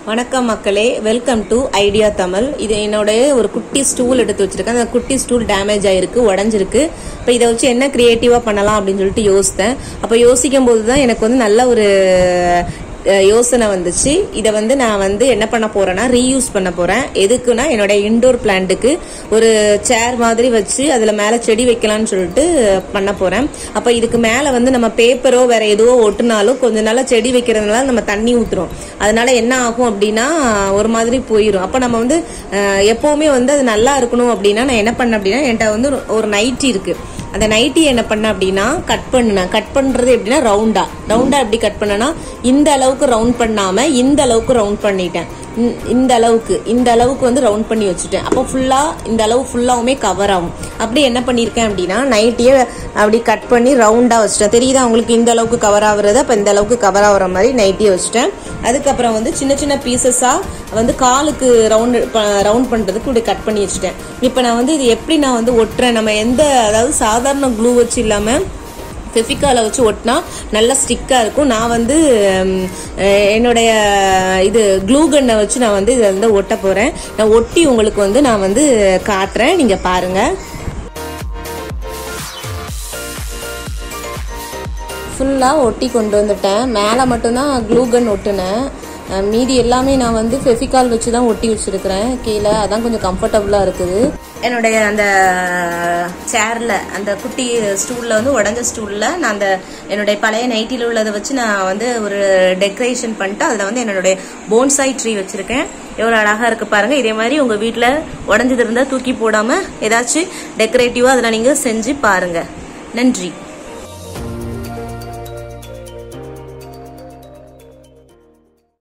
வணக்கம் மக்களே welcome to idea Tamil இது என்னுடைய ஒரு குட்டி ஸ்டூல் எடுத்து வச்சிருக்கேன் அந்த குட்டி ஸ்டூல் டேமேஜ் ஆயிருக்கு உடஞ்சிருக்கு இப்போ இதை வச்சு என்ன கிரியேட்டிவாக பண்ணலாம் அப்படின்னு சொல்லிட்டு யோசித்தேன் அப்போ யோசிக்கும் போது தான் எனக்கு வந்து நல்ல ஒரு அஹ், யோசனை வந்துச்சு இதை வந்து நான் வந்து என்ன பண்ண போறேன்னா ரீயூஸ் பண்ண போறேன் எதுக்குன்னா என்னோட இன்டோர் பிளான்ட்டுக்கு ஒரு சேர் மாதிரி வச்சு அதில் மேலே செடி வைக்கலாம்னு சொல்லிட்டு பண்ண போறேன் அப்போ இதுக்கு மேலே வந்து நம்ம பேப்பரோ வேற எதுவோ ஒட்டுனாலும் கொஞ்ச நாளா செடி வைக்கிறதுனால நம்ம தண்ணி ஊத்துறோம் அதனால என்ன ஆகும் அப்படின்னா ஒரு மாதிரி போயிடும் அப்போ நம்ம வந்து அஹ், எப்பவுமே வந்து அது நல்லா இருக்கணும் அப்படின்னா நான் என்ன பண்ணேன் அப்படின்னா என்கிட்ட வந்து ஒரு- ஒரு நைட்டி இருக்கு அந்த நைட்டி என்ன பண்ண அப்படின்னா கட் பண்ணேன் கட் பண்றது எப்படின்னா ரவுண்டா ரவுண்டா எப்படி கட் பண்ணனா இந்த அளவுக்கு ரவுண்ட் பண்ணாம இந்த அளவுக்கு ரவுண்ட் பண்ணிட்டேன் இந்த- இந்த அளவுக்கு இந்த அளவுக்கு வந்து ரவுண்ட் பண்ணி வச்சுட்டேன் அப்போ ஃபுல்லா இந்த அளவு ஃபுல்லாவுமே கவர் ஆகும் அப்படி என்ன பண்ணியிருக்கேன் அப்படின்னா நைட்டியை அப்படி கட் பண்ணி ரவுண்டா வச்சுட்டேன் தெரியுதா உங்களுக்கு இந்த அளவுக்கு கவர் ஆகுறது அப்போ இந்த அளவுக்கு கவர் ஆகுற மாதிரி நைட்டியை வச்சுட்டேன் அதுக்கப்புறம் வந்து சின்ன சின்ன பீசஸா வந்து காலுக்கு ரவுண்ட் ரவுண்ட் பண்றதுக்கு இப்படி கட் பண்ணி வச்சுட்டேன் இப்போ நான் வந்து இது எப்படி நான் வந்து ஒட்டுறேன் நம்ம எந்த அதாவது சாதாரண க்ளூ வச்சு இல்லாம ஃபெஃபிகால வச்சு ஒட்டினா நல்லா ஸ்டிக்காக இருக்கும் நான் வந்து ம், அஹ், என்னுடைய இது க்ளூ கன்னை வச்சு நான் வந்து இதை வந்து ஒட்ட போகிறேன் நான் ஒட்டி உங்களுக்கு வந்து நான் வந்து காட்டுறேன் நீங்கள் பாருங்கள் ஃபுல்லாக ஒட்டி கொண்டு வந்துட்டேன் மேலே மட்டும்தான் க்ளூ கன் ஒட்டுனேன் அஹ் மீதி எல்லாமே நான் வந்து ஃபெஃபிகால் வச்சு தான் ஒட்டி வச்சிருக்கிறேன் கீழே அதான் கொஞ்சம் கம்ஃபர்டபுளாக இருக்குது என்னுடைய அந்த சேரில் அந்த குட்டி ஸ்டூலில் வந்து உடஞ்ச ஸ்டூலில் நான் அந்த என்னுடைய பழைய நைட்டியில் உள்ளதை வச்சு நான் வந்து ஒரு டெக்கரேஷன் பண்ணிட்டு அதில் வந்து என்னுடைய போன்சாய் ட்ரீ வச்சுருக்கேன் எவ்வளோ அழகாக இருக்கு பாருங்க இதே மாதிரி உங்கள் வீட்டில் உடஞ்சது இருந்தால் தூக்கி போடாமல் ஏதாச்சும் டெக்கரேட்டிவாக அதில் நீங்கள் செஞ்சு பாருங்கள் நன்றி